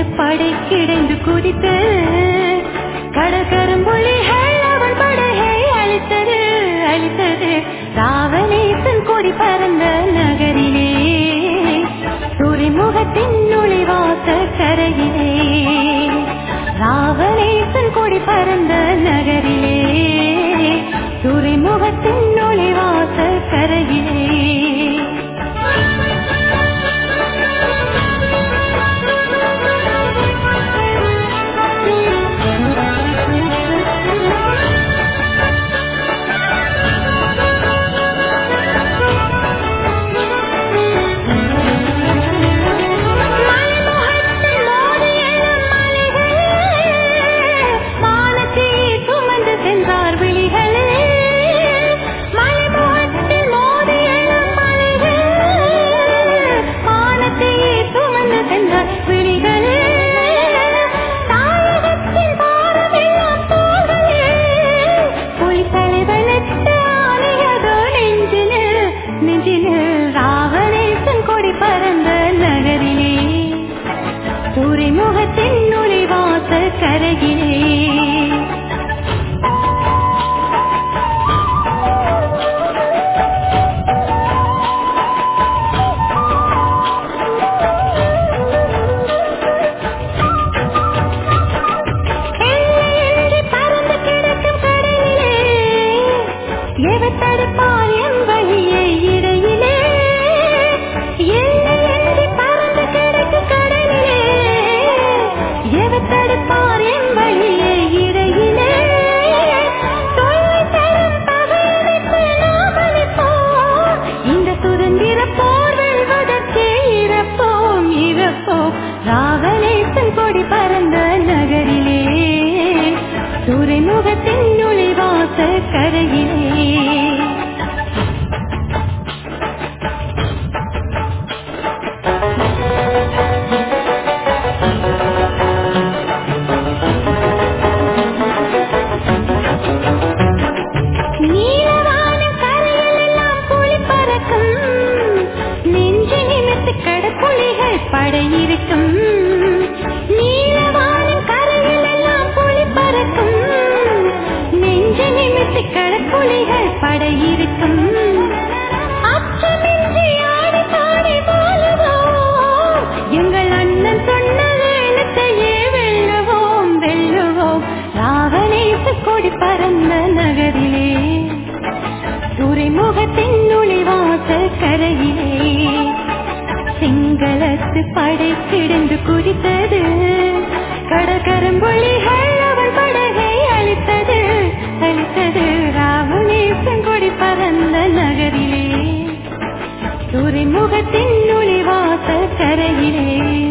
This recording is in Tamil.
சிங்களத்து படை கிடைந்து குதித்து கடற்கரும்புலிகள் அவள் படையை அழித்தது அழித்தது ராவணேசன் கொடி பறந்த நகரிலே துறைமுகத்தின் நுழைவாச கரையிலே ராவணேசன் கொடி பறந்த நகரிலே துறைமுகத்தின் நுழைவாச கரையிலே மலைமுகத்தில் மோதி எழும் மலைகள், வானத்தை சுமந்து சென்றார் விழிகள். மலைமுகத்தில் மோதி எழும் மலைகள், வானத்தை சுமந்து சென்றார் விழிகள். தாயகத்தின் பாரமெல்லாம் தோள்களே, புலித்தலைவனுக்கு ஆணையதோ நெஞ்சினில், நெஞ்சினில் ராவணேசன் கொடி பறந்த நகரிலே துறைமுகத்தின் நுழைவாச கரையிலே எல்லையின்றி பறந்து கிடக்கும் கடலிலே, எவர் தடுப்பார் என் வழியை இடையிலே? எல்லையின்றி பறந்து கிடக்கும் கடலிலே, எவர் தடுப்பார் என் வழியை இடையிலே? சொல்லித் தரும் பகைவனுக்கு நாம் அளிப்போம். இந்த சுதந்திர போர் வெல்வதற்கே இறப்போம் இறப்போம் ராவணேசன் கொடி பறந்த நகரிலே துறைமுகத்தின் நுழைவாச கரையிலே நீலவான கரையிலெல்லாம் புலி பறக்கும் நெஞ்சு நிமித்து கடப்புலிகள் படையிருக்கும் நீலவான கரையிலெல்லாம் புலி பறக்கும் நெஞ்சு நிமித்து கடப்புலிகள் படையிருக்கும் அச்சமின்றி ஆடி பாடி வாழுவோம் எங்கள் அண்ணன் சொன்ன வேளத்தையே வெல்லுவோம் வெல்லுவோம் ராவணேச கொடி பறந்த நகரிலே துறைமுகத்தின் நுழைவாச கரையிலே சிங்களத்து படை கிடந்து குதித்தது கடற்கரும்புலிகள் அவள் படகை அழித்தது அழித்தது ராவணேசன் கொடி பறந்த நகரிலே துறைமுகத்தின் நுழைவாச கரையிலே